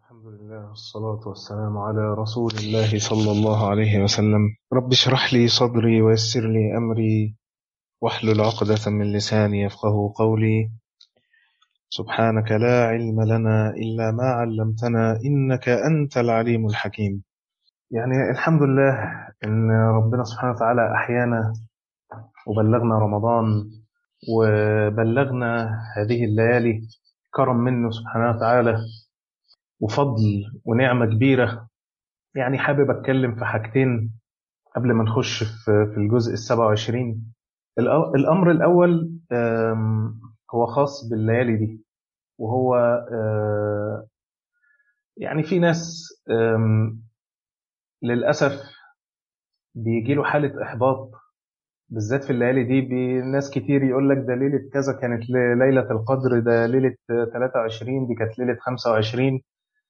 الحمد لله والصلاة والسلام على رسول الله صلى الله عليه وسلم رب اشرح لي صدري ويسر لي أمري واحلل عقدة من لساني يفقه قولي سبحانك لا علم لنا إلا ما علمتنا إنك أنت العليم الحكيم يعني الحمد لله إن ربنا سبحانه وتعالى أحيانا وبلغنا رمضان وبلغنا هذه الليالي كرم منه سبحانه وتعالى وفضل ونعمة كبيرة يعني حابب أتكلم في حاجتين قبل ما نخش في الجزء السبعة وعشرين الأمر الأول هو خاص بالليالي دي وهو يعني في ناس للأسف بيجي له حالة إحباط بالذات في الليالي دي ناس كتير يقول لك ده ليلة كذا كانت ليلة القدر ده ليلة 23 دي كانت ليلة 25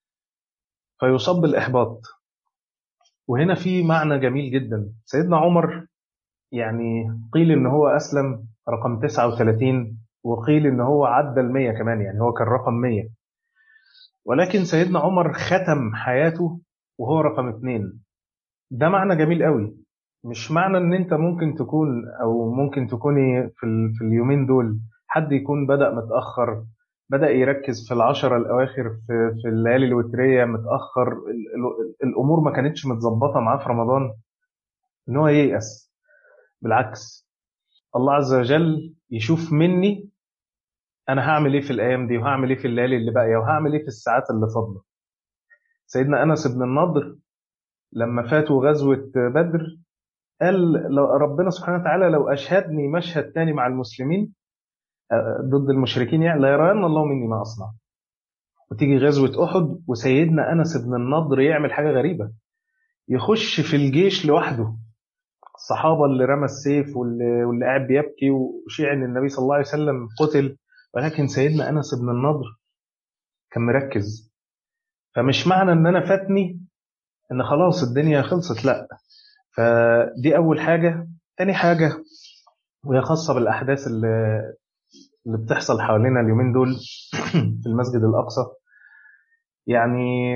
فيصاب بالإحباط وهنا في معنى جميل جدا سيدنا عمر يعني قيل إن هو أسلم رقم 39 وقيل إن هو عدى المية كمان يعني هو كان رقم 100 ولكن سيدنا عمر ختم حياته وهو رقم اثنين ده معنى جميل قوي مش معنى ان انت ممكن تكون او ممكن تكوني في, في اليومين دول حد يكون بدأ متأخر بدأ يركز في العشرة الأواخر في, في الليالي الوترية متأخر الأمور ما كانتش متظبطة معاه في رمضان إن هو ييأس بالعكس الله عز وجل يشوف مني أنا هعمل إيه في الأيام دي وهعمل إيه في الليالي اللي باقية وهعمل إيه في الساعات اللي فاضلة سيدنا أنس بن النضر لما فاتوا غزوة بدر قال لو ربنا سبحانه وتعالى لو أشهدني مشهد تاني مع المسلمين ضد المشركين يعني لا يرين الله مني ما أصنع وتيجي غزوة أحد وسيدنا أنس بن النضر يعمل حاجة غريبة يخش في الجيش لوحده الصحابة اللي رمى السيف واللي, واللي قاعد بيبكي وشيع ان النبي صلى الله عليه وسلم قتل ولكن سيدنا أنس بن النضر كان مركز فمش معنى ان انا فاتني ان خلاص الدنيا خلصت لا فدي اول حاجة تاني حاجة وهي خاصة بالأحداث اللي اللي بتحصل حوالينا اليومين دول في المسجد الأقصى يعني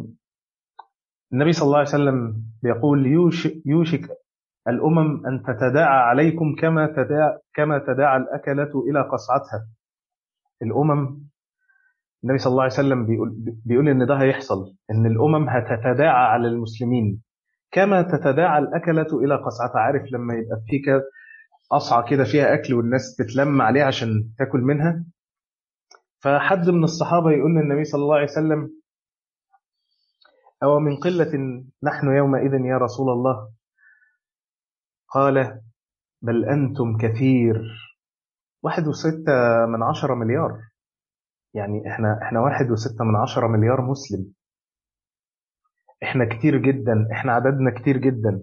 النبي صلى الله عليه وسلم بيقول يوشك, يوشك الأمم أن تتداعى عليكم كما تداعى, كما تداعى الأكلة إلى قصعتها الأمم النبي صلى الله عليه وسلم بيقول, بيقول إن ده هيحصل إن الأمم هتتداعى على المسلمين كما تتداعى الأكلة إلى قصعتها عارف لما يبقى في قصعة كده فيها أكل والناس تتلم عليها عشان تاكل منها فحد من الصحابة يقول للنبي صلى الله عليه وسلم أو من قلة نحن يومئذ يا رسول الله قال بل أنتم كثير واحد وستة من عشرة مليار يعني احنا احنا واحد وستة من عشرة مليار مسلم احنا كتير جدا احنا عددنا كتير جدا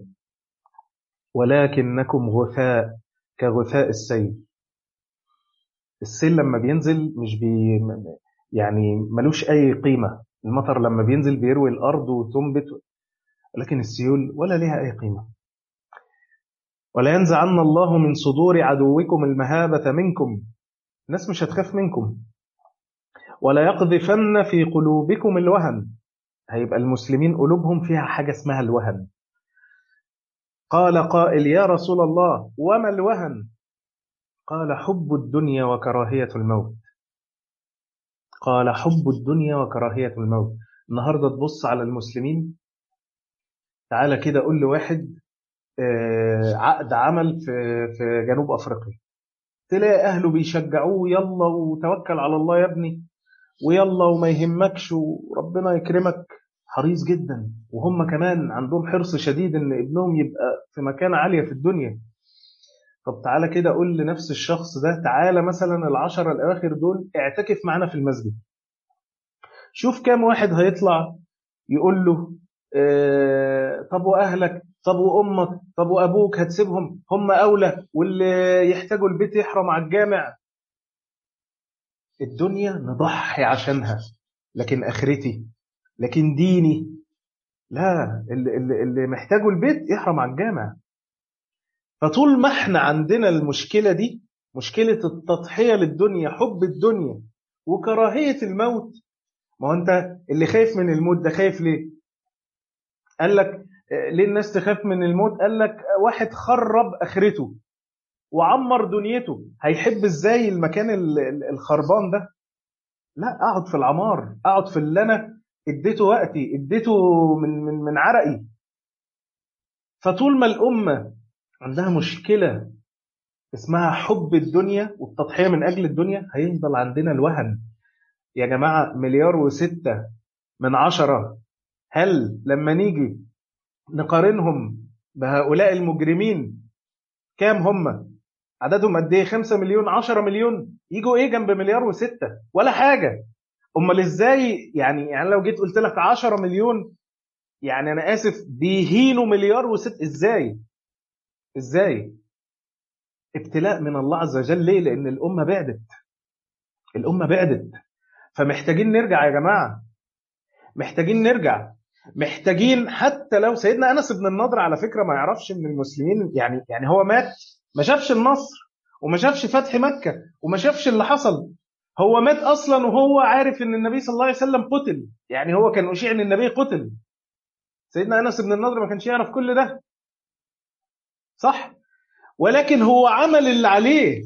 ولكنكم غثاء كغثاء السيل السيل لما بينزل مش بي يعني ملوش أي قيمة المطر لما بينزل بيروي الأرض وتنبت لكن السيول ولا لها أي قيمة ولا ينزعن الله من صدور عدوكم المهابة منكم الناس مش هتخاف منكم ولا يقذفن في قلوبكم الوهن هيبقى المسلمين قلوبهم فيها حاجة اسمها الوهن قال قائل يا رسول الله وما الوهن قال حب الدنيا وكراهية الموت قال حب الدنيا وكراهية الموت النهاردة تبص على المسلمين تعالى كده قول لواحد عقد عمل في في جنوب افريقيا تلاقي اهله بيشجعوه يلا وتوكل على الله يا ابني ويلا وما يهمكش وربنا يكرمك حريص جدا وهم كمان عندهم حرص شديد ان ابنهم يبقى في مكانة عالية في الدنيا طب تعالى كده قول لنفس الشخص ده تعالى مثلا العشرة الأواخر دول اعتكف معنا في المسجد شوف كام واحد هيطلع يقول له اه طب وأهلك طب وأمك طب وأبوك هتسيبهم هم أولى واللي يحتاجوا البيت يحرم على الجامع الدنيا نضحي عشانها لكن آخرتي لكن ديني لا اللي, اللي محتاجه البيت يحرم على الجامع فطول ما احنا عندنا المشكلة دي مشكلة التضحية للدنيا حب الدنيا وكراهية الموت ما هو انت اللي خايف من الموت ده خايف ليه قال لك ليه الناس تخاف من الموت قال لك واحد خرب اخرته وعمر دنيته هيحب ازاي المكان الخربان ده لا اقعد في العمار اقعد في اللي انا اديته وقتي اديته من من من عرقي فطول ما الامه عندها مشكله اسمها حب الدنيا والتضحيه من اجل الدنيا هيفضل عندنا الوهن يا جماعه مليار وستة من عشرة هل لما نيجي نقارنهم بهؤلاء المجرمين كام هم عددهم قد ايه 5 مليون 10 مليون يجوا ايه جنب مليار وستة ولا حاجه امال ازاي يعني يعني لو جيت قلت لك 10 مليون يعني انا اسف بيهينوا مليار وست ازاي ازاي ابتلاء من الله عز وجل ليه لان الامه بعدت الامه بعدت فمحتاجين نرجع يا جماعه محتاجين نرجع محتاجين حتى لو سيدنا انس بن النضر على فكره ما يعرفش من المسلمين يعني يعني هو مات ما شافش النصر وما شافش فتح مكه وما شافش اللي حصل هو مات اصلا وهو عارف ان النبي صلى الله عليه وسلم قتل يعني هو كان اشيع ان النبي قتل سيدنا انس بن النضر ما كانش يعرف كل ده صح ولكن هو عمل اللي عليه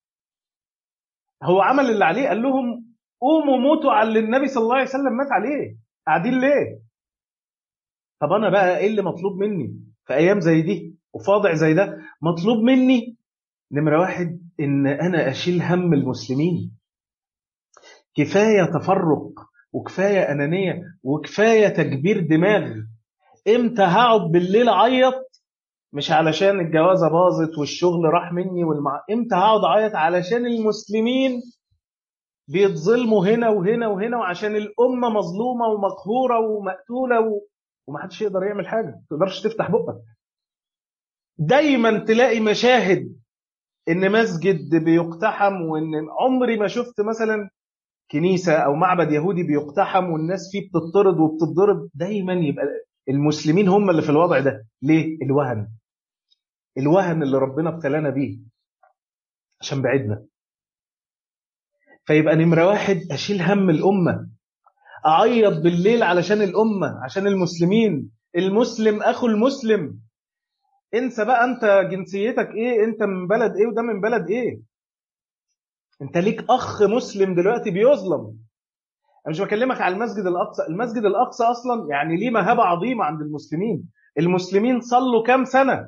هو عمل اللي عليه قال لهم قوموا موتوا على اللي النبي صلى الله عليه وسلم مات عليه قاعدين ليه طب انا بقى ايه اللي مطلوب مني في ايام زي دي وفاضع زي ده مطلوب مني نمره واحد ان انا اشيل هم المسلمين كفايه تفرق وكفايه انانيه وكفايه تكبير دماغ امتى هقعد بالليل اعيط مش علشان الجوازه باظت والشغل راح مني والمع... امتى هقعد اعيط علشان المسلمين بيتظلموا هنا وهنا وهنا وعشان الامه مظلومه ومقهوره ومقتوله و... ومحدش يقدر يعمل حاجه ما تقدرش تفتح بقك دايما تلاقي مشاهد ان مسجد بيقتحم وان عمري ما شفت مثلا كنيسه او معبد يهودي بيقتحم والناس فيه بتطرد وبتتضرب دايما يبقى المسلمين هم اللي في الوضع ده ليه الوهن الوهن اللي ربنا ابتلانا بيه عشان بعدنا فيبقى نمرة واحد أشيل هم الأمة أعيط بالليل علشان الأمة عشان المسلمين المسلم أخو المسلم انسى بقى أنت جنسيتك إيه أنت من بلد إيه وده من بلد إيه أنت ليك أخ مسلم دلوقتي بيظلم أنا مش بكلمك على المسجد الأقصى المسجد الأقصى أصلا يعني ليه مهابة عظيمة عند المسلمين المسلمين صلوا كام سنة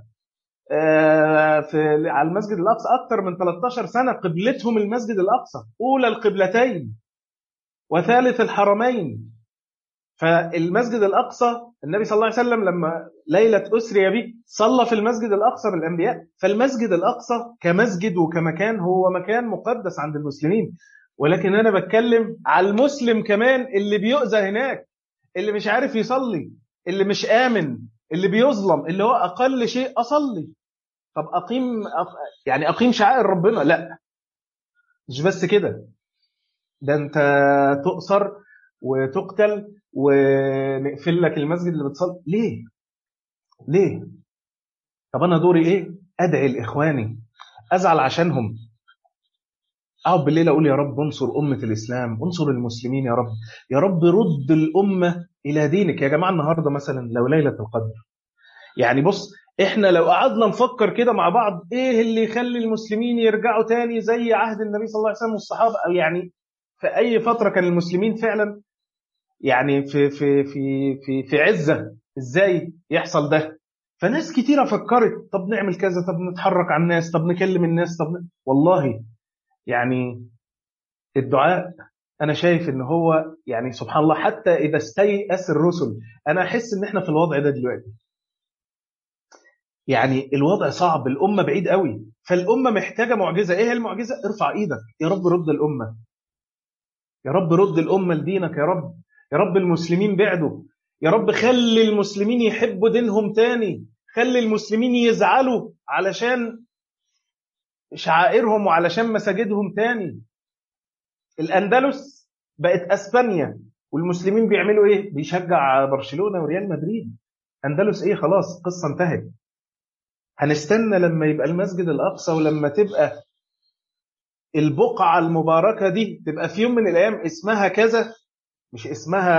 في على المسجد الاقصى اكثر من 13 سنه قبلتهم المسجد الاقصى اولى القبلتين وثالث الحرمين فالمسجد الاقصى النبي صلى الله عليه وسلم لما ليله اسري به صلى في المسجد الاقصى بالانبياء فالمسجد الاقصى كمسجد وكمكان هو مكان مقدس عند المسلمين ولكن انا بتكلم على المسلم كمان اللي بيؤذى هناك اللي مش عارف يصلي اللي مش امن اللي بيظلم اللي هو اقل شيء اصلي طب اقيم أق... يعني اقيم شعائر ربنا لا مش بس كده ده انت تؤسر وتقتل ونقفل لك المسجد اللي بتصلي ليه ليه طب انا دوري ايه ادعي لاخواني ازعل عشانهم اقعد بالليل اقول يا رب انصر امه الاسلام انصر المسلمين يا رب يا رب رد الامه الى دينك يا جماعه النهارده مثلا لو ليله القدر يعني بص احنا لو قعدنا نفكر كده مع بعض ايه اللي يخلي المسلمين يرجعوا تاني زي عهد النبي صلى الله عليه وسلم والصحابه او يعني في اي فتره كان المسلمين فعلا يعني في في في في في عزه ازاي يحصل ده فناس كتيره فكرت طب نعمل كذا طب نتحرك على الناس طب نكلم الناس طب ن... والله يعني الدعاء انا شايف ان هو يعني سبحان الله حتى اذا استيأس الرسل انا احس ان احنا في الوضع ده دلوقتي يعني الوضع صعب الامه بعيد قوي فالامه محتاجه معجزه ايه المعجزه ارفع ايدك يا رب رد الامه يا رب رد الامه لدينك يا رب يا رب المسلمين بعدوا يا رب خلي المسلمين يحبوا دينهم تاني خلي المسلمين يزعلوا علشان شعائرهم وعلشان مساجدهم تاني الاندلس بقت اسبانيا والمسلمين بيعملوا ايه بيشجع برشلونه وريال مدريد اندلس ايه خلاص قصه انتهت هنستنى لما يبقى المسجد الاقصى ولما تبقى البقعه المباركه دي تبقى في يوم من الايام اسمها كذا مش اسمها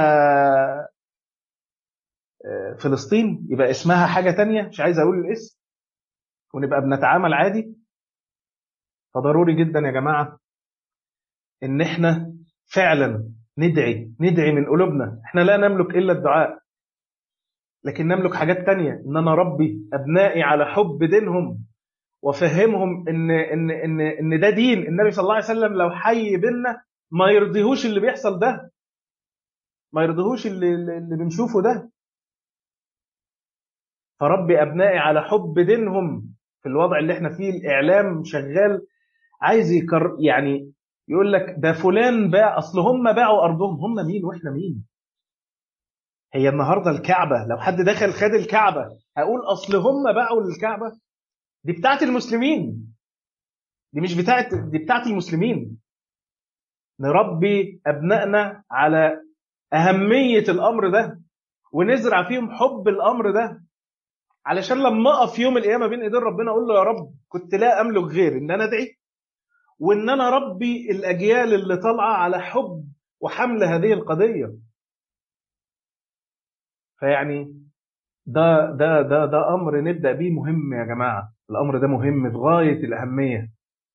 آه، فلسطين يبقى اسمها حاجة تانية مش عايز أقول الاسم ونبقى بنتعامل عادي فضروري جدا يا جماعة إن إحنا فعلا ندعي ندعي من قلوبنا إحنا لا نملك إلا الدعاء لكن نملك حاجات تانية إن أنا ربي أبنائي على حب دينهم وفهمهم إن إن إن إن ده دين النبي صلى الله عليه وسلم لو حي بينا ما يرضيهوش اللي بيحصل ده ما يرضيهوش اللي اللي بنشوفه ده فربي أبنائي على حب دينهم في الوضع اللي احنا فيه الإعلام شغال عايز يكر يعني يقول لك ده فلان باع أصل هم باعوا أرضهم هم مين وإحنا مين هي النهاردة الكعبة لو حد دخل خد الكعبة هقول أصل هم باعوا الكعبة دي بتاعت المسلمين دي مش بتاعت دي بتاعت المسلمين نربي أبنائنا على أهمية الأمر ده ونزرع فيهم حب الأمر ده علشان لما اقف يوم القيامه بين ايدين ربنا اقول له يا رب كنت لا املك غير ان انا ادعي وان انا ربي الاجيال اللي طالعه على حب وحمل هذه القضيه فيعني ده ده ده ده امر نبدا بيه مهم يا جماعه الامر ده مهم في غايه الاهميه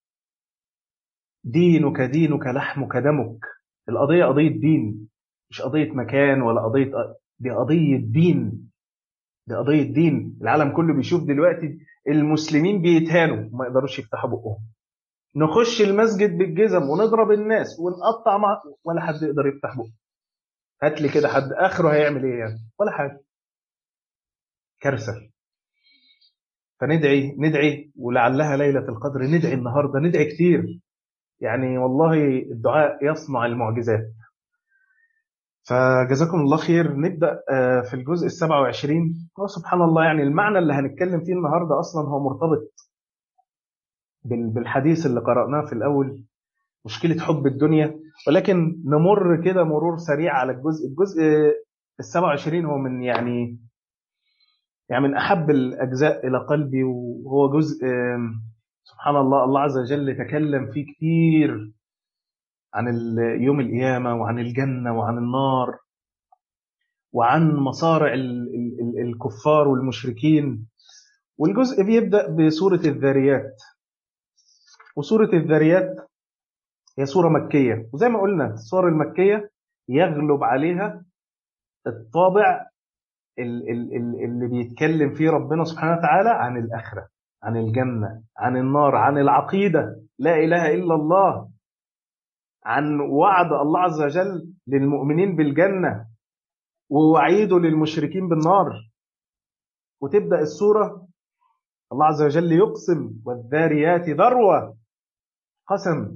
دينك دينك لحمك دمك القضيه قضيه دين مش قضيه مكان ولا قضيه دي قضيه دين دي قضية دين العالم كله بيشوف دلوقتي المسلمين بيتهانوا وما يقدروش يفتحوا بقهم نخش المسجد بالجزم ونضرب الناس ونقطع مع ولا حد يقدر يفتح بقه هات لي كده حد اخره هيعمل ايه يعني ولا حاجه كارثه فندعي ندعي ولعلها ليله القدر ندعي النهارده ندعي كتير يعني والله الدعاء يصنع المعجزات فجزاكم الله خير نبدا في الجزء ال 27 هو سبحان الله يعني المعنى اللي هنتكلم فيه النهارده اصلا هو مرتبط بالحديث اللي قرأناه في الأول مشكلة حب الدنيا ولكن نمر كده مرور سريع على الجزء الجزء ال 27 هو من يعني يعني من أحب الأجزاء إلى قلبي وهو جزء سبحان الله الله عز وجل تكلم فيه كتير عن يوم القيامة وعن الجنة وعن النار وعن مصارع الكفار والمشركين والجزء بيبدأ بسورة الذاريات وسورة الذاريات هي سورة مكية وزي ما قلنا السور المكية يغلب عليها الطابع اللي بيتكلم فيه ربنا سبحانه وتعالى عن الآخرة عن الجنة عن النار عن العقيدة لا إله إلا الله عن وعد الله عز وجل للمؤمنين بالجنة ووعيده للمشركين بالنار وتبدأ السورة الله عز وجل يقسم والذاريات ذروة قسم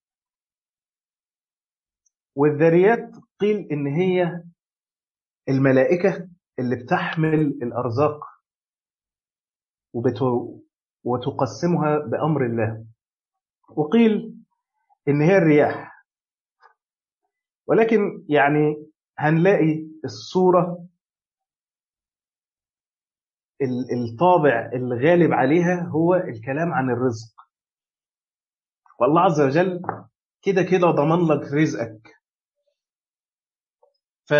والذاريات قيل إن هي الملائكة اللي بتحمل الأرزاق وتقسمها بأمر الله وقيل إن هي الرياح ولكن يعني هنلاقي الصورة الطابع الغالب عليها هو الكلام عن الرزق والله عز وجل كده كده ضمن لك رزقك ف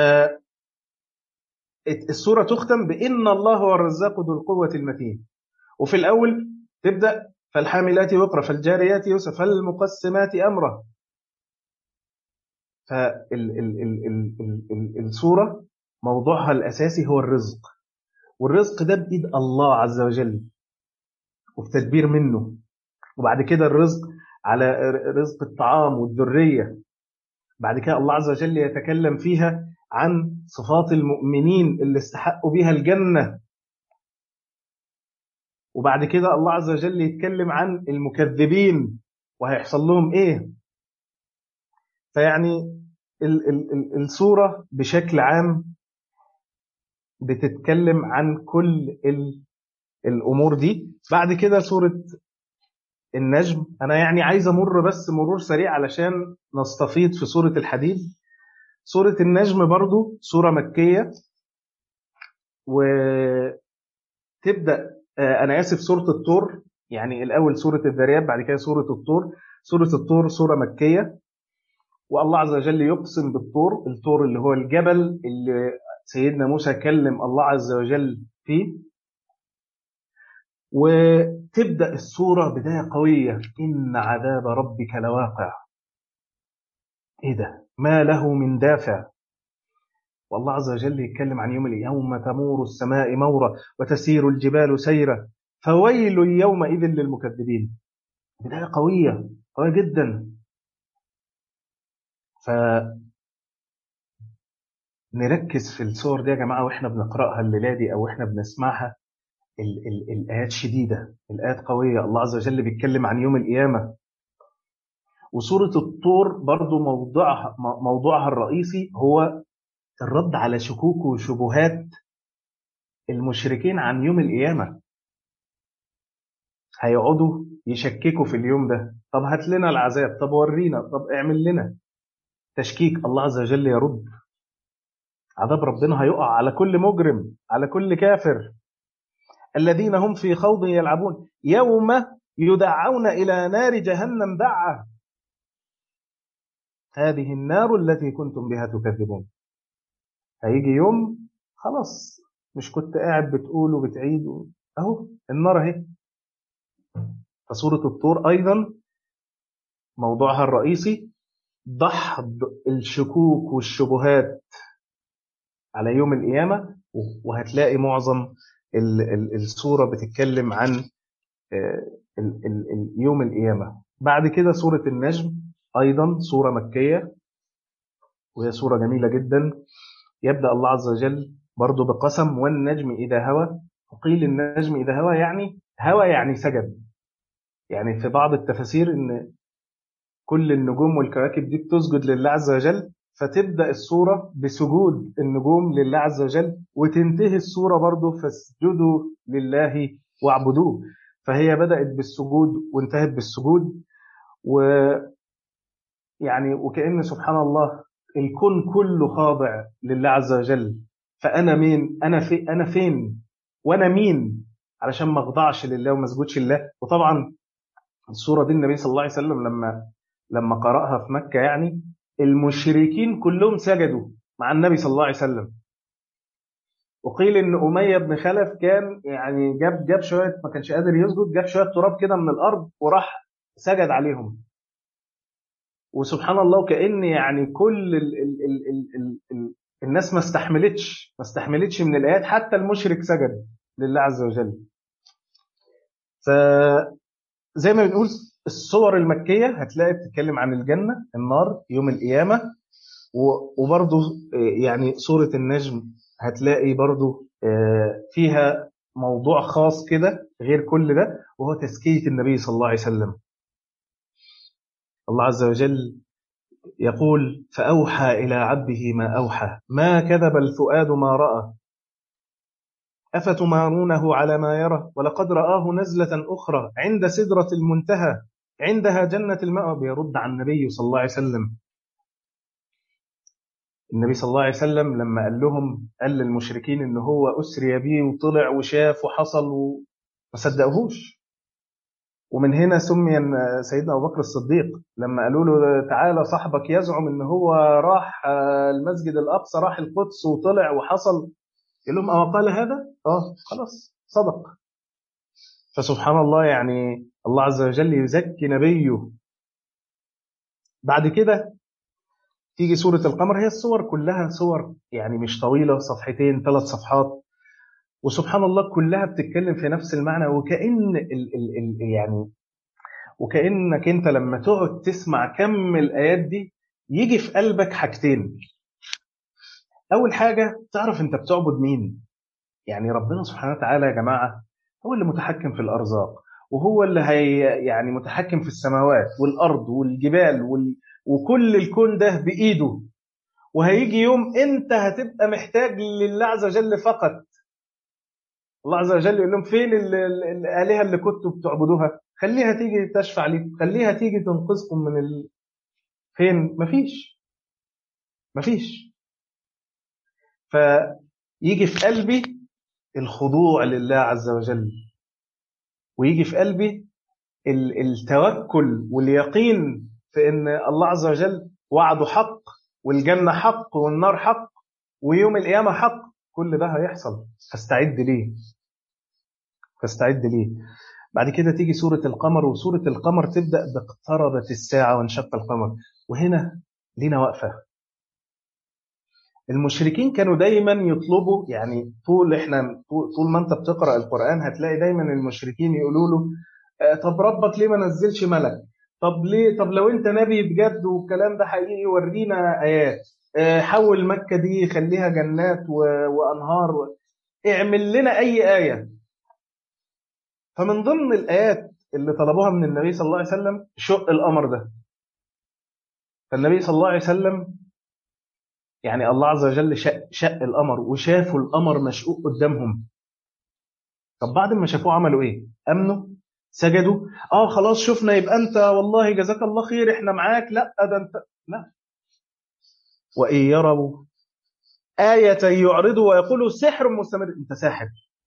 السورة تختم بإن الله هو الرزاق ذو القوة المتين وفي الأول تبدأ فالحاملات وقرا فالجاريات يسرا فالمقسمات أمرا فالسورة موضوعها الأساسي هو الرزق والرزق ده بإيد الله عز وجل وبتدبير منه وبعد كده الرزق على رزق الطعام والذرية بعد كده الله عز وجل يتكلم فيها عن صفات المؤمنين اللي استحقوا بها الجنة وبعد كده الله عز وجل يتكلم عن المكذبين وهيحصل لهم ايه فيعني ال ال ال السورة بشكل عام بتتكلم عن كل ال الأمور دي بعد كده سورة النجم أنا يعني عايز أمر بس مرور سريع علشان نستفيد في سورة الحديد سورة النجم برضو سورة مكية وتبدأ أنا آسف سورة الطور يعني الأول سورة الذريات بعد كده سورة الطور سورة الطور سورة مكية والله عز وجل يقسم بالطور الطور اللي هو الجبل اللي سيدنا موسى كلم الله عز وجل فيه وتبدأ السورة بداية قوية إن عذاب ربك لواقع إيه ده ما له من دافع والله عز وجل يتكلم عن يوم يوم تمور السماء مورا وتسير الجبال سيرا فويل يومئذ للمكذبين بداية قوية قوية جدا ف نركز في الصور دي يا جماعة واحنا بنقرأها الليلة دي أو احنا بنسمعها ال ال الآيات شديدة الآيات قوية الله عز وجل بيتكلم عن يوم القيامة وسورة الطور برضو موضوعها, موضوعها الرئيسي هو الرد على شكوك وشبهات المشركين عن يوم القيامة هيقعدوا يشككوا في اليوم ده طب هات لنا العذاب طب ورينا طب اعمل لنا تشكيك الله عز وجل يرد عذاب ربنا هيقع على كل مجرم على كل كافر الذين هم في خوض يلعبون يوم يدعون إلى نار جهنم دعا هذه النار التي كنتم بها تكذبون هيجي يوم خلاص مش كنت قاعد بتقول وبتعيد اهو النار اهي فسورة الطور أيضا موضوعها الرئيسي دحض الشكوك والشبهات على يوم القيامة وهتلاقي معظم السورة بتتكلم عن يوم القيامة بعد كده سورة النجم أيضا سورة مكية وهي سورة جميلة جدا يبدأ الله عز وجل برضه بقسم والنجم إذا هوى وقيل النجم إذا هوى يعني هوى يعني سجد يعني في بعض التفاسير إن كل النجوم والكواكب دي بتسجد لله عز وجل فتبدأ السورة بسجود النجوم لله عز وجل وتنتهي السورة برضه فاسجدوا لله واعبدوه فهي بدأت بالسجود وانتهت بالسجود و يعني وكأن سبحان الله الكون كله خاضع لله عز وجل فأنا مين أنا في أنا فين وأنا مين علشان ما اخضعش لله وما اسجدش لله وطبعا السورة دي النبي صلى الله عليه وسلم لما لما قرأها في مكة يعني المشركين كلهم سجدوا مع النبي صلى الله عليه وسلم وقيل ان اميه بن خلف كان يعني جاب جاب شويه ما كانش قادر يسجد جاب شويه تراب كده من الارض وراح سجد عليهم وسبحان الله كأن يعني كل ال ال ال ال ال ال الناس ما استحملتش ما استحملتش من الآيات حتى المشرك سجد لله عز وجل فزي ما بنقول الصور المكية هتلاقي بتتكلم عن الجنة النار يوم القيامة وبرضه يعني سورة النجم هتلاقي برضه فيها موضوع خاص كده غير كل ده وهو تزكية النبي صلى الله عليه وسلم الله عز وجل يقول فأوحى إلى عبده ما أوحى ما كذب الفؤاد ما رأى أفتمارونه على ما يرى ولقد رآه نزلة أخرى عند سدرة المنتهى عندها جنة المأوى بيرد عن النبي صلى الله عليه وسلم النبي صلى الله عليه وسلم لما قال لهم قال للمشركين ان هو اسري بيه وطلع وشاف وحصل وما صدقوهوش ومن هنا سمي سيدنا ابو بكر الصديق لما قالوا له تعالى صاحبك يزعم ان هو راح المسجد الاقصى راح القدس وطلع وحصل يقول لهم اه قال هذا اه خلاص صدق فسبحان الله يعني الله عز وجل يزكي نبيه بعد كده تيجي سورة القمر هي الصور كلها صور يعني مش طويلة صفحتين ثلاث صفحات وسبحان الله كلها بتتكلم في نفس المعنى وكأن ال ال ال يعني وكأنك انت لما تقعد تسمع كم الآيات دي يجي في قلبك حاجتين أول حاجة تعرف انت بتعبد مين يعني ربنا سبحانه وتعالى يا جماعة هو اللي متحكم في الأرزاق وهو اللي هي يعني متحكم في السماوات والأرض والجبال وال وكل الكون ده بإيده وهيجي يوم انت هتبقى محتاج لله عز وجل فقط الله عز وجل يقول لهم فين الآلهة اللي كنتوا بتعبدوها خليها تيجي تشفع لكم خليها تيجي تنقذكم من ال... فين مفيش مفيش فيجي في قلبي الخضوع لله عز وجل ويجي في قلبي التوكل واليقين في ان الله عز وجل وعده حق والجنة حق والنار حق ويوم القيامة حق كل ده هيحصل فاستعد ليه فاستعد ليه بعد كده تيجي سورة القمر وسورة القمر تبدأ باقتربت الساعة وانشق القمر وهنا لينا وقفة المشركين كانوا دايما يطلبوا يعني طول احنا طول ما انت بتقرا القران هتلاقي دايما المشركين يقولوا له طب ربك ليه ما نزلش ملك طب ليه طب لو انت نبي بجد والكلام ده حقيقي ورينا ايات حول مكه دي خليها جنات وانهار و... اعمل لنا اي ايه فمن ضمن الايات اللي طلبوها من النبي صلى الله عليه وسلم شق القمر ده فالنبي صلى الله عليه وسلم يعني الله عز وجل شق, شق القمر وشافوا القمر مشقوق قدامهم طب بعد ما شافوه عملوا ايه امنوا سجدوا اه خلاص شفنا يبقى انت والله جزاك الله خير احنا معاك لا ده انت لا وان يروا آية يعرضوا ويقولوا سحر مستمر انت ساحر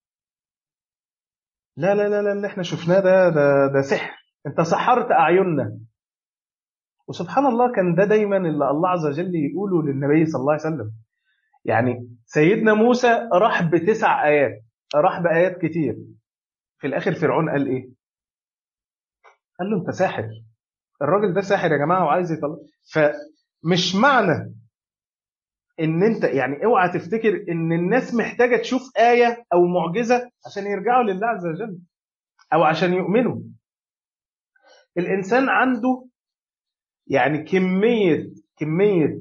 لا لا لا لا اللي احنا شفناه ده ده ده سحر انت سحرت اعيننا وسبحان الله كان ده دايما اللي الله عز وجل يقوله للنبي صلى الله عليه وسلم يعني سيدنا موسى راح بتسع آيات راح بآيات كتير في الآخر فرعون قال إيه قال له أنت ساحر الراجل ده ساحر يا جماعة وعايز يطلع فمش معنى ان انت يعني اوعى تفتكر ان الناس محتاجه تشوف ايه او معجزه عشان يرجعوا لله عز وجل او عشان يؤمنوا الانسان عنده يعني كمية كمية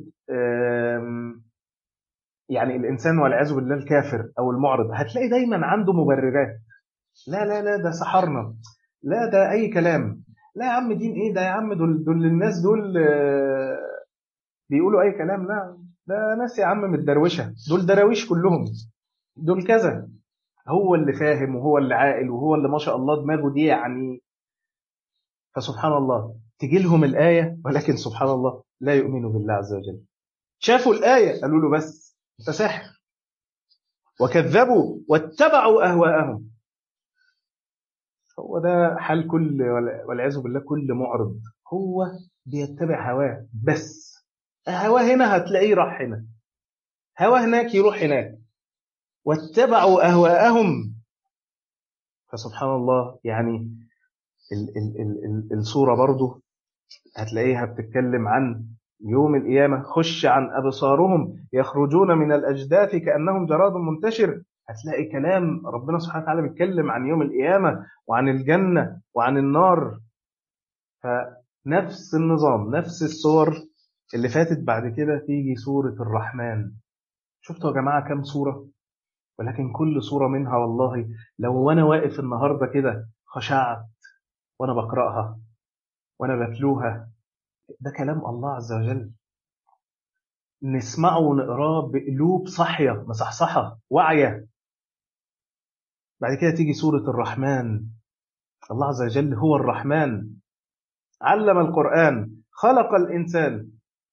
يعني الإنسان والعياذ بالله الكافر أو المعرض هتلاقي دايما عنده مبررات لا لا لا ده سحرنا لا ده أي كلام لا يا عم دين إيه ده يا عم دول دول الناس دول بيقولوا أي كلام لا ده ناس يا عم متدروشة دول دراويش كلهم دول كذا هو اللي فاهم وهو اللي عاقل وهو اللي ما شاء الله دماغه دي يعني فسبحان الله تجي لهم الآية ولكن سبحان الله لا يؤمنوا بالله عز وجل شافوا الآية قالوا له بس أنت ساحر وكذبوا واتبعوا أهواءهم هو ده حال كل والعياذ بالله كل معرض هو بيتبع هواه بس هواه هنا هتلاقيه راح هنا هواه هناك يروح هناك واتبعوا أهواءهم فسبحان الله يعني ال ال ال ال الصورة برضو هتلاقيها بتتكلم عن يوم القيامة خش عن أبصارهم يخرجون من الأجداث كأنهم جراد منتشر هتلاقي كلام ربنا سبحانه وتعالى بيتكلم عن يوم القيامة وعن الجنة وعن النار فنفس النظام نفس الصور اللي فاتت بعد كده تيجي سورة الرحمن شفتوا يا جماعة كم سورة ولكن كل سورة منها والله لو وأنا واقف النهاردة كده خشعت وأنا بقرأها وأنا بتلوها ده كلام الله عز وجل نسمعه ونقراه بقلوب صحية مصحصحة واعية بعد كده تيجي سورة الرحمن الله عز وجل هو الرحمن علم القرآن خلق الإنسان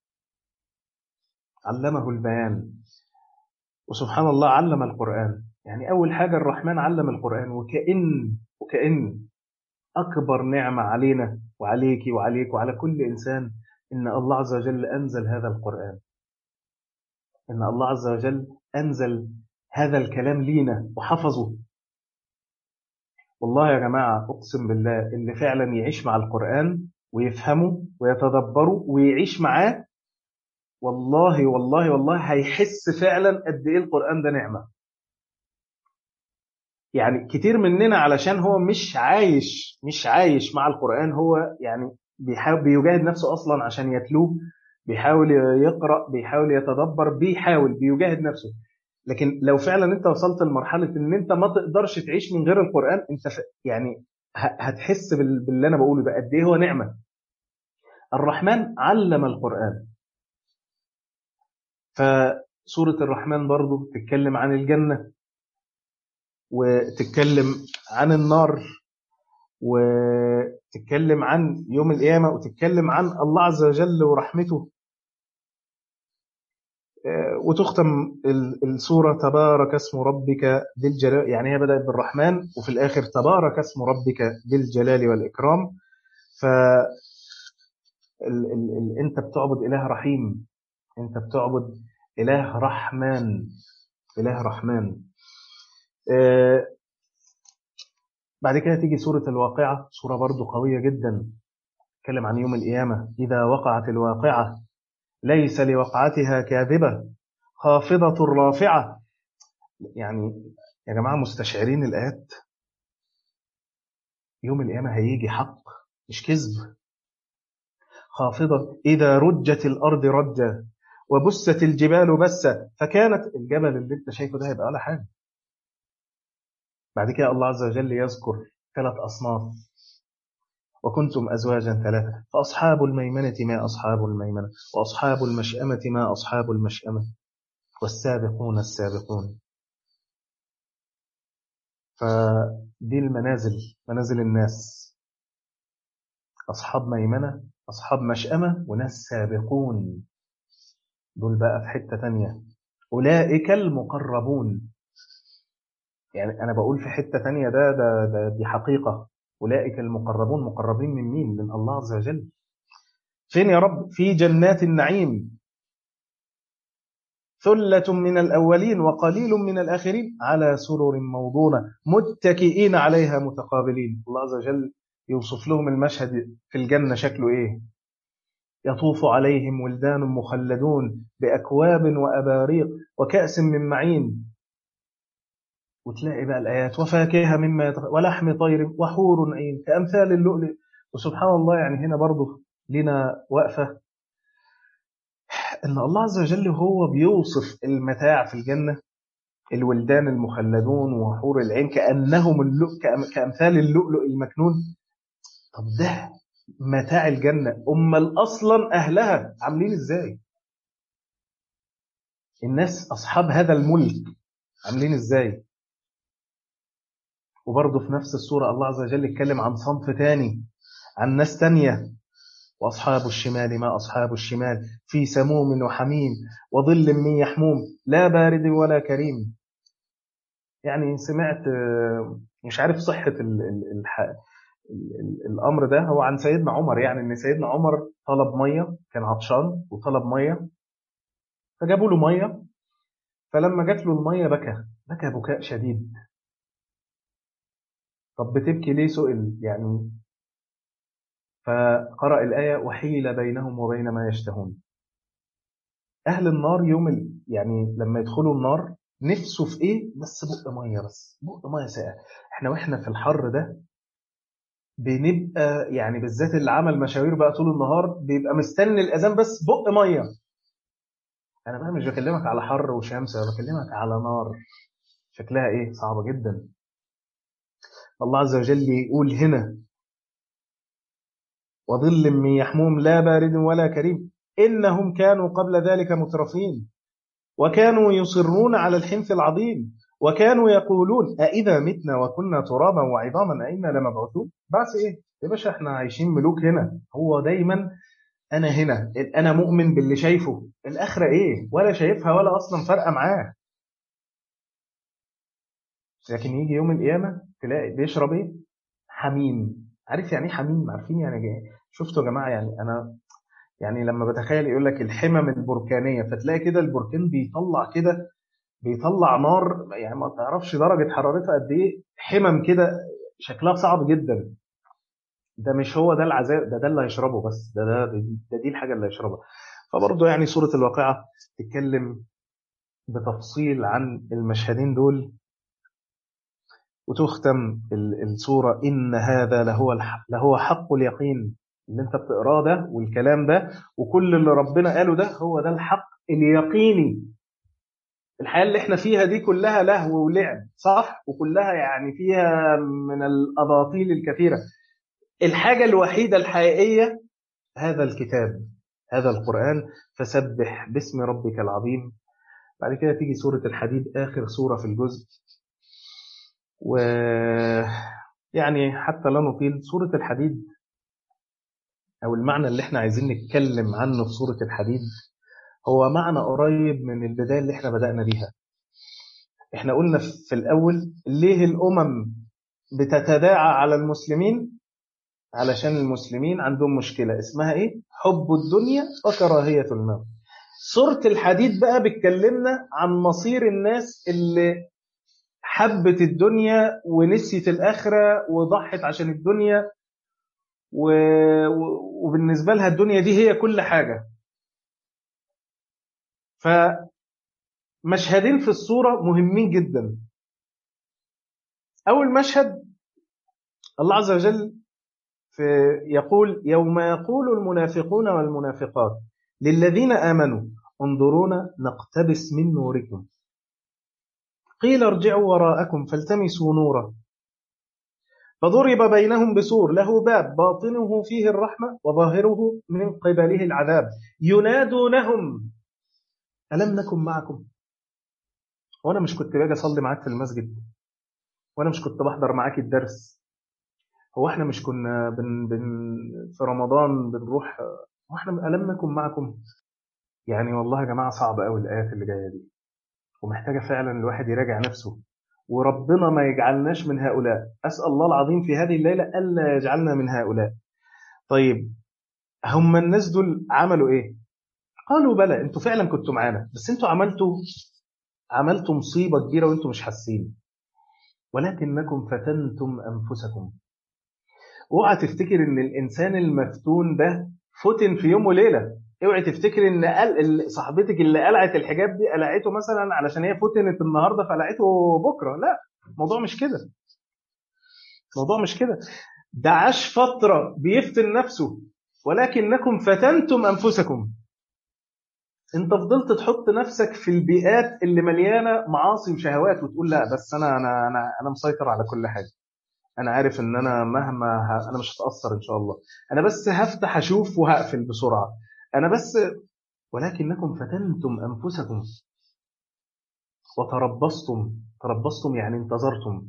علمه البيان وسبحان الله علم القرآن يعني أول حاجة الرحمن علم القرآن وكأن وكأن أكبر نعمة علينا وعليك وعليك وعلى كل إنسان إن الله عز وجل أنزل هذا القرآن إن الله عز وجل أنزل هذا الكلام لينا وحفظه والله يا جماعة أقسم بالله اللي فعلا يعيش مع القرآن ويفهمه ويتدبره ويعيش معاه والله والله والله هيحس فعلا قد إيه القرآن ده نعمة يعني كتير مننا علشان هو مش عايش مش عايش مع القرآن هو يعني بيحاول بيجاهد نفسه أصلا عشان يتلوه بيحاول يقرأ بيحاول يتدبر بيحاول بيجاهد نفسه لكن لو فعلا انت وصلت لمرحلة ان انت ما تقدرش تعيش من غير القرآن انت يعني هتحس باللي انا بقوله ده قد ايه هو نعمة الرحمن علم القرآن فسورة الرحمن برضو تتكلم عن الجنة وتتكلم عن النار وتتكلم عن يوم القيامة وتتكلم عن الله عز وجل ورحمته وتختم السورة تبارك اسم ربك ذي الجلال يعني هي بدأت بالرحمن وفي الآخر تبارك اسم ربك ذي الجلال والإكرام ف ال ال ال انت بتعبد اله رحيم انت بتعبد اله رحمن اله رحمن آه بعد كده تيجي سورة الواقعة سورة برضو قوية جدا تكلم عن يوم القيامة إذا وقعت الواقعة ليس لوقعتها كاذبة خافضة رافعة يعني يا جماعة مستشعرين الآيات يوم القيامة هيجي حق مش كذب خافضة إذا رجت الأرض رجا وبست الجبال بسا فكانت الجبل اللي انت شايفه ده هيبقى ولا حاجة بعد كده الله عز وجل يذكر ثلاث أصناف وكنتم أزواجا ثلاثة فأصحاب الميمنة ما أصحاب الميمنة وأصحاب المشأمة ما أصحاب المشأمة والسابقون السابقون فدي المنازل منازل الناس أصحاب ميمنة أصحاب مشأمة وناس سابقون دول بقى في حتة تانية أولئك المقربون يعني أنا بقول في حتة تانية ده, ده, ده دي حقيقة أولئك المقربون مقربين من مين؟ من الله عز وجل فين يا رب؟ في جنات النعيم ثلة من الأولين وقليل من الآخرين على سرر موضونة متكئين عليها متقابلين الله عز وجل يوصف لهم المشهد في الجنة شكله إيه يطوف عليهم ولدان مخلدون بأكواب وأباريق وكأس من معين وتلاقي بقى الآيات وفاكهة مما يتخ... ولحم طير وحور عين كأمثال اللؤلؤ وسبحان الله يعني هنا برضه لنا وقفة إن الله عز وجل هو بيوصف المتاع في الجنة الولدان المخلدون وحور العين كأنهم اللؤ... كأمثال اللؤلؤ المكنون طب ده متاع الجنة أمال أصلا أهلها عاملين إزاي الناس أصحاب هذا الملك عاملين إزاي وبرضه في نفس السورة الله عز وجل يتكلم عن صنف تاني عن ناس تانية وأصحاب الشمال ما أصحاب الشمال في سموم وحميم وظل من يحموم لا بارد ولا كريم يعني سمعت مش عارف صحة ال ال ال الأمر ده هو عن سيدنا عمر يعني إن سيدنا عمر طلب مية كان عطشان وطلب مية فجابوا له مية فلما جات له المية بكى بكى بكاء شديد طب بتبكي ليه سئل يعني فقرأ الآية وحيل بينهم وبين ما يشتهون أهل النار يوم ال... يعني لما يدخلوا النار نفسه في إيه بس بق مية بس بق مية ساقع إحنا وإحنا في الحر ده بنبقى يعني بالذات اللي عمل مشاوير بقى طول النهار بيبقى مستني الأذان بس بق مية أنا بقى مش بكلمك على حر وشمس أنا بكلمك على نار شكلها إيه صعبة جدا الله عز وجل يقول هنا وظل من يحموم لا بارد ولا كريم إنهم كانوا قبل ذلك مترفين وكانوا يصرون على الحنث العظيم وكانوا يقولون أئذا متنا وكنا ترابا وعظاما أئنا لمبعوثون بس إيه يا باشا احنا عايشين ملوك هنا هو دايما أنا هنا أنا مؤمن باللي شايفه الآخرة إيه ولا شايفها ولا أصلا فارقة معاه لكن يجي يوم القيامة تلاقي بيشرب إيه حميم عارف يعني ايه حميم عارفين يعني ايه شفتوا يا جماعة يعني أنا يعني لما بتخيل يقول لك الحمم البركانية فتلاقي كده البركان بيطلع كده بيطلع نار يعني ما تعرفش درجة حرارتها قد ايه حمم كده شكلها صعب جدا ده مش هو ده العذاب ده ده اللي هيشربه بس ده ده, ده, ده دي الحاجة اللي هيشربها فبرضه يعني سورة الواقعة تتكلم بتفصيل عن المشهدين دول وتختم السورة إن هذا لهو لهو حق اليقين اللي انت بتقراه ده والكلام ده وكل اللي ربنا قاله ده هو ده الحق اليقيني الحياة اللي احنا فيها دي كلها لهو ولعب صح وكلها يعني فيها من الأباطيل الكثيرة الحاجة الوحيدة الحقيقية هذا الكتاب هذا القرآن فسبح باسم ربك العظيم بعد كده تيجي سورة الحديد آخر سورة في الجزء و يعني حتى لا نطيل سورة الحديد أو المعنى اللي احنا عايزين نتكلم عنه في سورة الحديد هو معنى قريب من البداية اللي احنا بدأنا بيها احنا قلنا في الأول ليه الأمم بتتداعى على المسلمين علشان المسلمين عندهم مشكلة اسمها ايه حب الدنيا وكراهية الموت سورة الحديد بقى بتكلمنا عن مصير الناس اللي حبت الدنيا ونسيت الآخرة وضحت عشان الدنيا و... وبالنسبة لها الدنيا دي هي كل حاجة فمشهدين في الصورة مهمين جدا أول مشهد الله عز وجل في يقول يوم يقول المنافقون والمنافقات للذين آمنوا انظرونا نقتبس من نوركم قيل ارجعوا وراءكم فالتمسوا نورا فضرب بينهم بسور له باب باطنه فيه الرحمة وظاهره من قبله العذاب ينادونهم ألم نكن معكم وأنا مش كنت باجي أصلي معاك في المسجد وأنا مش كنت بحضر معاك الدرس هو احنا مش كنا بن بن في رمضان بنروح هو احنا ألم نكن معكم يعني والله يا جماعة صعب قوي الآيات اللي جاية دي ومحتاجة فعلا الواحد يراجع نفسه وربنا ما يجعلناش من هؤلاء أسأل الله العظيم في هذه الليلة ألا يجعلنا من هؤلاء طيب هم الناس دول عملوا إيه قالوا بلى انتوا فعلا كنتوا معانا بس انتوا عملتوا عملتوا مصيبة كبيرة وانتوا مش حاسين ولكنكم فتنتم أنفسكم اوعى تفتكر ان الانسان المفتون ده فتن في يوم وليله اوعي تفتكر ان قل... صاحبتك اللي قلعت الحجاب دي قلعته مثلا علشان هي فتنت النهارده فقلعته بكره لا الموضوع مش كده الموضوع مش كده ده عاش فتره بيفتن نفسه ولكنكم فتنتم انفسكم انت فضلت تحط نفسك في البيئات اللي مليانه معاصي وشهوات وتقول لا بس انا انا انا انا مسيطر على كل حاجه انا عارف ان انا مهما ه... انا مش هتاثر ان شاء الله انا بس هفتح اشوف وهقفل بسرعه انا بس ولكنكم فتنتم انفسكم وتربصتم تربصتم يعني انتظرتم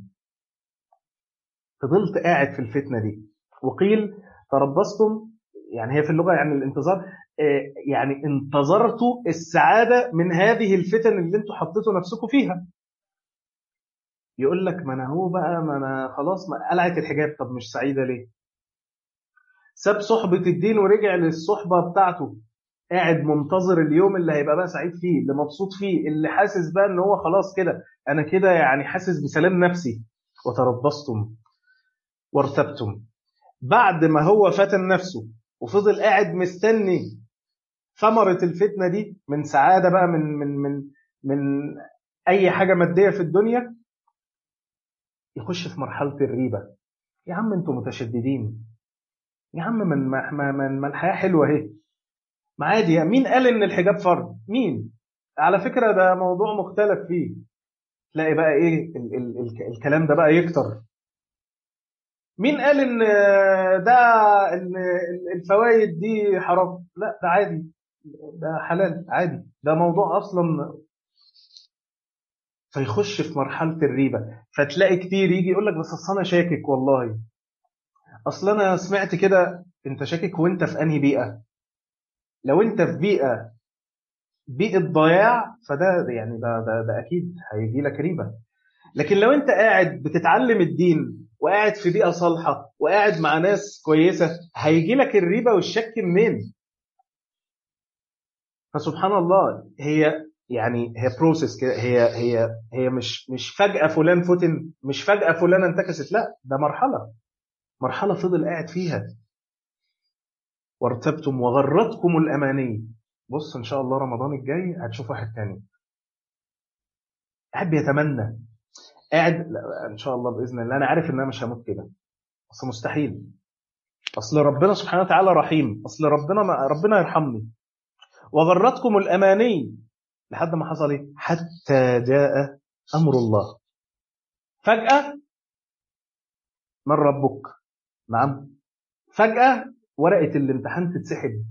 فضلت قاعد في الفتنه دي وقيل تربصتم يعني هي في اللغه يعني الانتظار يعني انتظرتوا السعاده من هذه الفتن اللي انتوا حطيتوا نفسكم فيها يقول لك ما انا هو بقى ما انا خلاص ما قلعت الحجاب طب مش سعيده ليه ساب صحبه الدين ورجع للصحبه بتاعته قاعد منتظر اليوم اللي هيبقى بقى سعيد فيه اللي مبسوط فيه اللي حاسس بقى ان هو خلاص كده انا كده يعني حاسس بسلام نفسي وتربصتم وارتبتم بعد ما هو فتن نفسه وفضل قاعد مستني ثمرة الفتنة دي من سعادة بقى من من من من أي حاجة مادية في الدنيا يخش في مرحلة الريبة يا عم انتوا متشددين يا عم من ما, ما, ما, ما الحياة حلوة اهي ما عادي مين قال ان الحجاب فرض مين على فكرة ده موضوع مختلف فيه تلاقي بقى ايه ال ال ال الكلام ده بقى يكتر مين قال ان ده ان الفوائد دي حرام لا ده عادي ده حلال عادي ده موضوع اصلا فيخش في مرحله الريبه فتلاقي كتير يجي يقول لك بس اصل انا شاكك والله اصل انا سمعت كده انت شاكك وانت في انهي بيئه لو انت في بيئه بيئه ضياع فده يعني ده ده, ده اكيد هيجي لك ريبه لكن لو انت قاعد بتتعلم الدين وقاعد في بيئه صالحه وقاعد مع ناس كويسه هيجي لك الريبه والشك منين فسبحان الله هي يعني هي بروسيس كده هي هي هي مش مش فجاه فلان فتن مش فجاه فلان انتكست لا ده مرحله مرحله فضل قاعد فيها وارتبتم وغرتكم الاماني بص ان شاء الله رمضان الجاي هتشوف واحد تاني قاعد بيتمنى قاعد ان شاء الله باذن الله انا عارف ان انا مش هموت كده اصل مستحيل اصل ربنا سبحانه وتعالى رحيم اصل ربنا ما ربنا يرحمني وغرتكم الاماني لحد ما حصل ايه حتى جاء امر الله فجاه من ربك نعم فجاه ورقه الامتحان تتسحب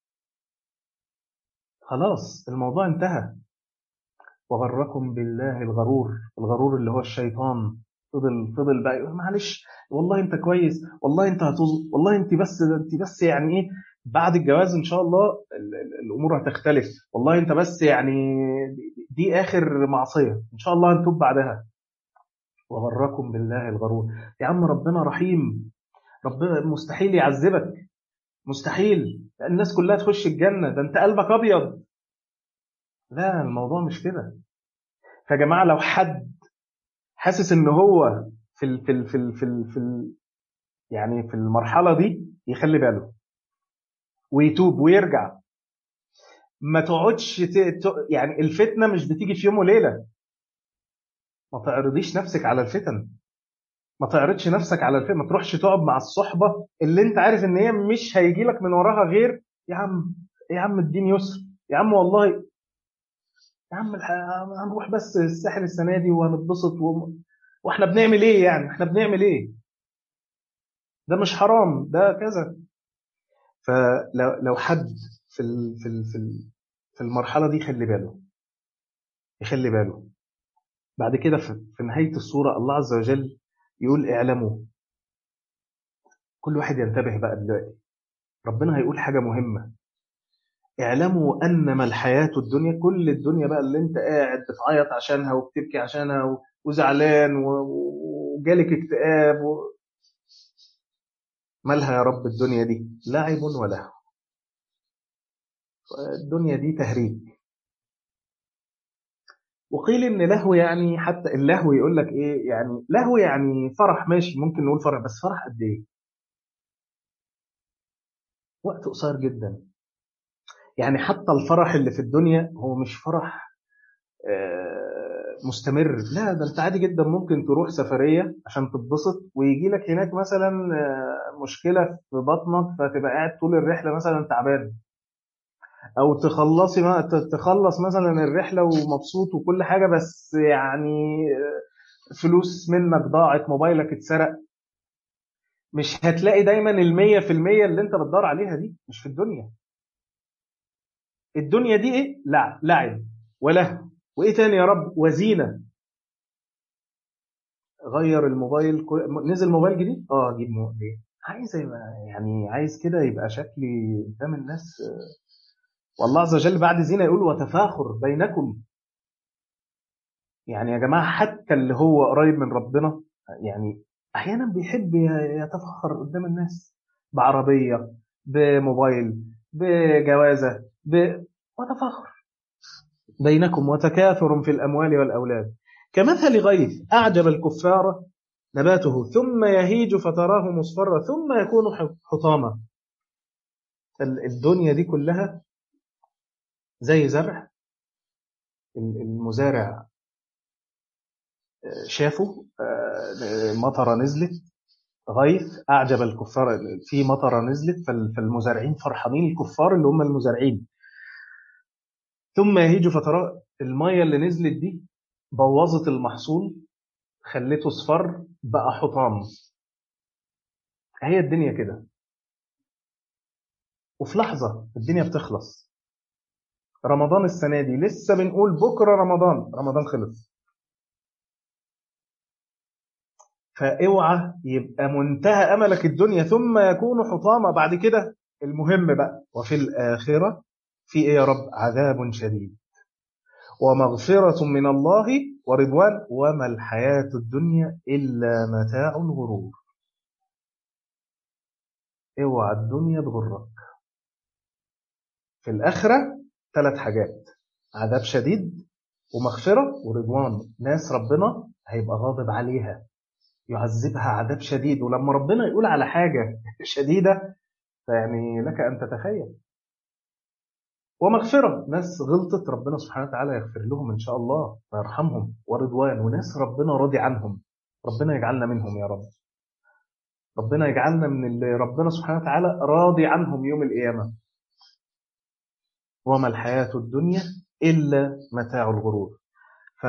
خلاص الموضوع انتهى وغركم بالله الغرور الغرور اللي هو الشيطان فضل فضل بقى يقول معلش والله انت كويس والله انت هتظبط والله انت بس انت بس يعني ايه بعد الجواز ان شاء الله الامور هتختلف والله انت بس يعني دي اخر معصيه ان شاء الله هنتوب بعدها وغركم بالله الغرور يا عم ربنا رحيم ربنا مستحيل يعذبك مستحيل الناس كلها تخش الجنة ده انت قلبك ابيض لا الموضوع مش كده فيا جماعة لو حد حاسس ان هو في ال في ال في ال في, ال في ال يعني في المرحلة دي يخلي باله ويتوب ويرجع ما تقعدش ت... يعني الفتنة مش بتيجي في يوم وليلة ما تعرضيش نفسك على الفتن ما تعرضش نفسك على الفتن ما تروحش تقعد مع الصحبة اللي انت عارف ان هي مش هيجي لك من وراها غير يا عم يا عم الدين يسر يا عم والله يا عم هنروح بس الساحل السنة دي وهنتبسط و... واحنا بنعمل ايه يعني احنا بنعمل ايه ده مش حرام ده كذا فلو لو حد في ال في ال في ال في المرحله دي خلي باله يخلي باله بعد كده في نهايه الصوره الله عز وجل يقول اعلموا كل واحد ينتبه بقى دلوقتي ربنا هيقول حاجه مهمه اعلموا انما الحياه الدنيا كل الدنيا بقى اللي انت قاعد بتعيط عشانها وبتبكي عشانها وزعلان وجالك اكتئاب و... مالها يا رب الدنيا دي لعب ولهو الدنيا دي تهريج وقيل ان لهو يعني حتى اللهو يقول لك ايه يعني لهو يعني فرح ماشي ممكن نقول فرح بس فرح قد ايه وقت قصير جدا يعني حتى الفرح اللي في الدنيا هو مش فرح مستمر لا ده انت عادي جدا ممكن تروح سفريه عشان تتبسط ويجي لك هناك مثلا مشكله في بطنك فتبقى قاعد طول الرحله مثلا تعبان او تخلصي ما تخلص مثلا الرحله ومبسوط وكل حاجه بس يعني فلوس منك ضاعت موبايلك اتسرق مش هتلاقي دايما المية في المية اللي انت بتدور عليها دي مش في الدنيا الدنيا دي ايه لعب لعب وله وايه تاني يا رب وزينة غير الموبايل نزل موبايل جديد اه اجيب موبايل عايز يبقى يعني عايز كده يبقى شكلي قدام الناس والله عز وجل بعد زينة يقول وتفاخر بينكم يعني يا جماعة حتى اللي هو قريب من ربنا يعني أحيانا بيحب يتفخر قدام الناس بعربية بموبايل بجوازة ب... وتفاخر بينكم وتكاثر في الأموال والأولاد كمثل غيث أعجب الكفار نباته ثم يهيج فتراه مصفرا ثم يكون حطاما الدنيا دي كلها زي زرع المزارع شافه مطرة نزلت غيث أعجب الكفار في مطرة نزلت فالمزارعين فرحانين الكفار اللي هم المزارعين ثم يهيج فترة المية اللي نزلت دي بوظت المحصول خلته اصفر بقى حطام هي الدنيا كده وفي لحظة الدنيا بتخلص رمضان السنة دي لسه بنقول بكرة رمضان رمضان خلص فاوعى يبقى منتهى أملك الدنيا ثم يكون حطاما بعد كده المهم بقى وفي الآخرة في إيه يا رب عذاب شديد ومغفرة من الله ورضوان وما الحياة الدنيا إلا متاع الغرور اوعى الدنيا تغرك في الآخرة ثلاث حاجات عذاب شديد ومغفرة ورضوان ناس ربنا هيبقى غاضب عليها يعذبها عذاب شديد ولما ربنا يقول على حاجة شديدة فيعني لك أن تتخيل ومغفرة ناس غلطت ربنا سبحانه وتعالى يغفر لهم إن شاء الله ويرحمهم ورضوان وناس ربنا راضي عنهم ربنا يجعلنا منهم يا رب ربنا يجعلنا من اللي ربنا سبحانه وتعالى راضي عنهم يوم القيامة وما الحياة الدنيا إلا متاع الغرور ف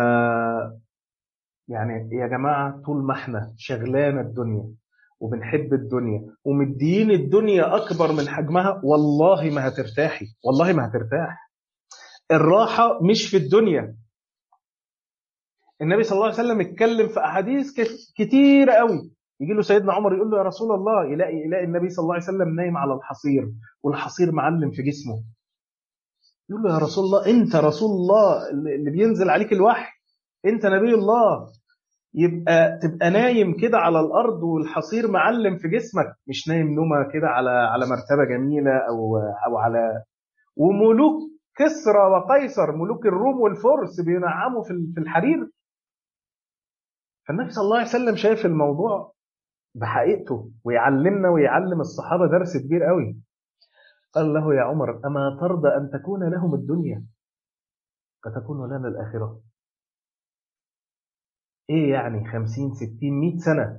يعني يا جماعة طول ما احنا شغلانة الدنيا وبنحب الدنيا ومدين الدنيا أكبر من حجمها والله ما هترتاحي والله ما هترتاح الراحة مش في الدنيا النبي صلى الله عليه وسلم اتكلم في أحاديث كتير قوي يجي له سيدنا عمر يقول له يا رسول الله يلاقي يلاقي النبي صلى الله عليه وسلم نايم على الحصير والحصير معلم في جسمه يقول له يا رسول الله انت رسول الله اللي بينزل عليك الوحي انت نبي الله يبقى تبقى نايم كده على الارض والحصير معلم في جسمك مش نايم نومه كده على على مرتبه جميله او او على وملوك كسرى وقيصر ملوك الروم والفرس بينعموا في في الحرير فالنبي صلى الله عليه وسلم شايف الموضوع بحقيقته ويعلمنا ويعلم الصحابه درس كبير قوي قال له يا عمر اما ترضى ان تكون لهم الدنيا فتكون لنا الاخره ايه يعني خمسين ستين مئة سنة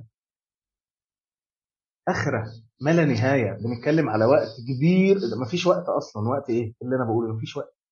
اخرة ما لا نهاية بنتكلم على وقت كبير ما فيش وقت اصلا وقت ايه اللي انا بقوله ما فيش وقت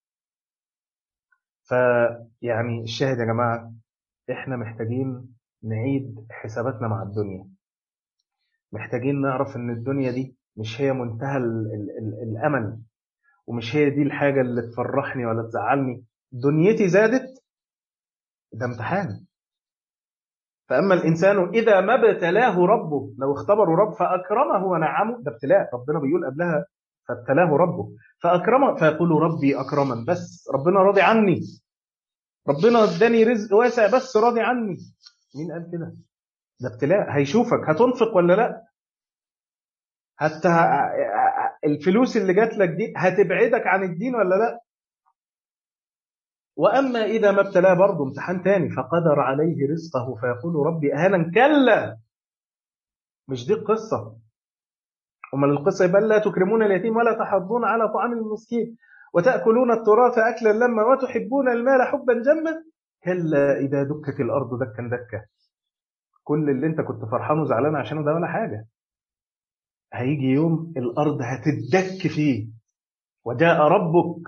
فيعني الشاهد يا جماعة احنا محتاجين نعيد حساباتنا مع الدنيا محتاجين نعرف ان الدنيا دي مش هي منتهى ال ال ال الامل ومش هي دي الحاجة اللي تفرحني ولا تزعلني دنيتي زادت ده امتحان فأما الإنسان إذا ما ابتلاه ربه لو اختبروا رب فأكرمه ونعمه ده ابتلاء ربنا بيقول قبلها فابتلاه ربه فأكرمه فيقول ربي أكرما بس ربنا راضي عني ربنا اداني رزق واسع بس راضي عني مين قال كده ده ابتلاء هيشوفك هتنفق ولا لا حتى الفلوس اللي جات لك دي هتبعدك عن الدين ولا لا وأما إذا ما ابتلاه برضه امتحان تاني فقدر عليه رزقه فيقول ربي أهانا كلا مش دي القصة أمال القصة يبقى لا تكرمون اليتيم ولا تحضون على طعام المسكين وتأكلون التراث أكلا لما وتحبون المال حبا جما كلا إذا دكت الأرض دكا دكا كل اللي انت كنت فرحان وزعلان عشانه ده ولا حاجة هيجي يوم الأرض هتدك فيه وجاء ربك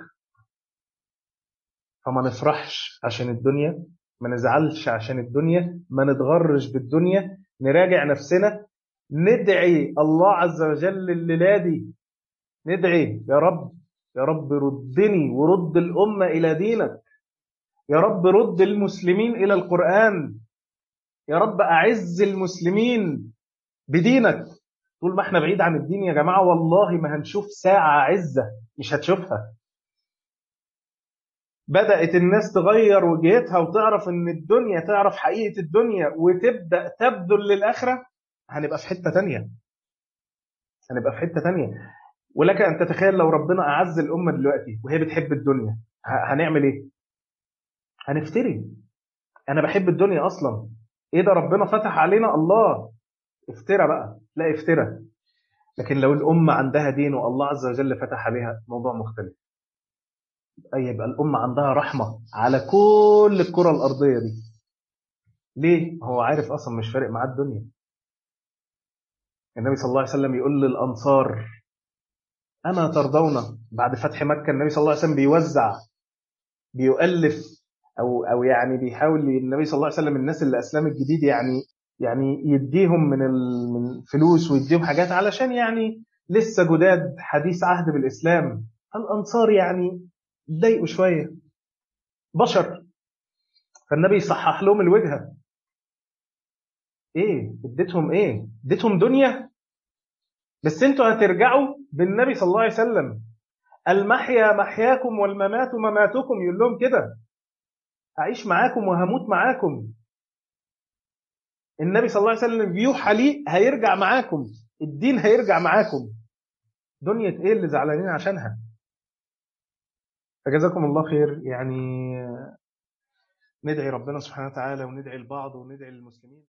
فما نفرحش عشان الدنيا ما نزعلش عشان الدنيا ما نتغرش بالدنيا نراجع نفسنا ندعي الله عز وجل الليلة دي ندعي يا رب يا رب ردني ورد الأمة إلى دينك يا رب رد المسلمين إلى القرآن يا رب أعز المسلمين بدينك طول ما احنا بعيد عن الدين يا جماعة والله ما هنشوف ساعة عزة مش هتشوفها بدأت الناس تغير وجهتها وتعرف ان الدنيا تعرف حقيقة الدنيا وتبدأ تبذل للآخرة هنبقى في حتة تانية هنبقى في حتة تانية ولك أن تتخيل لو ربنا أعز الأمة دلوقتي وهي بتحب الدنيا هنعمل إيه؟ هنفتري أنا بحب الدنيا أصلا إيه ده ربنا فتح علينا الله افترى بقى لا افترى لكن لو الأمة عندها دين والله عز وجل فتح عليها موضوع مختلف يبقى الأمة عندها رحمة على كل الكرة الأرضية دي ليه؟ هو عارف أصلا مش فارق معاه الدنيا النبي صلى الله عليه وسلم يقول للأنصار أما ترضون بعد فتح مكة النبي صلى الله عليه وسلم بيوزع بيؤلف أو أو يعني بيحاول النبي صلى الله عليه وسلم الناس اللي أسلمت جديد يعني يعني يديهم من من فلوس ويديهم حاجات علشان يعني لسه جداد حديث عهد بالإسلام الأنصار يعني ضايقوا شوية بشر فالنبي صحح لهم الوجهة ايه اديتهم ايه اديتهم دنيا بس انتوا هترجعوا بالنبي صلى الله عليه وسلم المحيا محياكم والممات مماتكم يقول لهم كده أعيش معاكم وهموت معاكم النبي صلى الله عليه وسلم بيوحى لي هيرجع معاكم الدين هيرجع معاكم دنيا ايه اللي زعلانين عشانها فجزاكم الله خير يعني ندعي ربنا سبحانه وتعالى وندعي البعض وندعي للمسلمين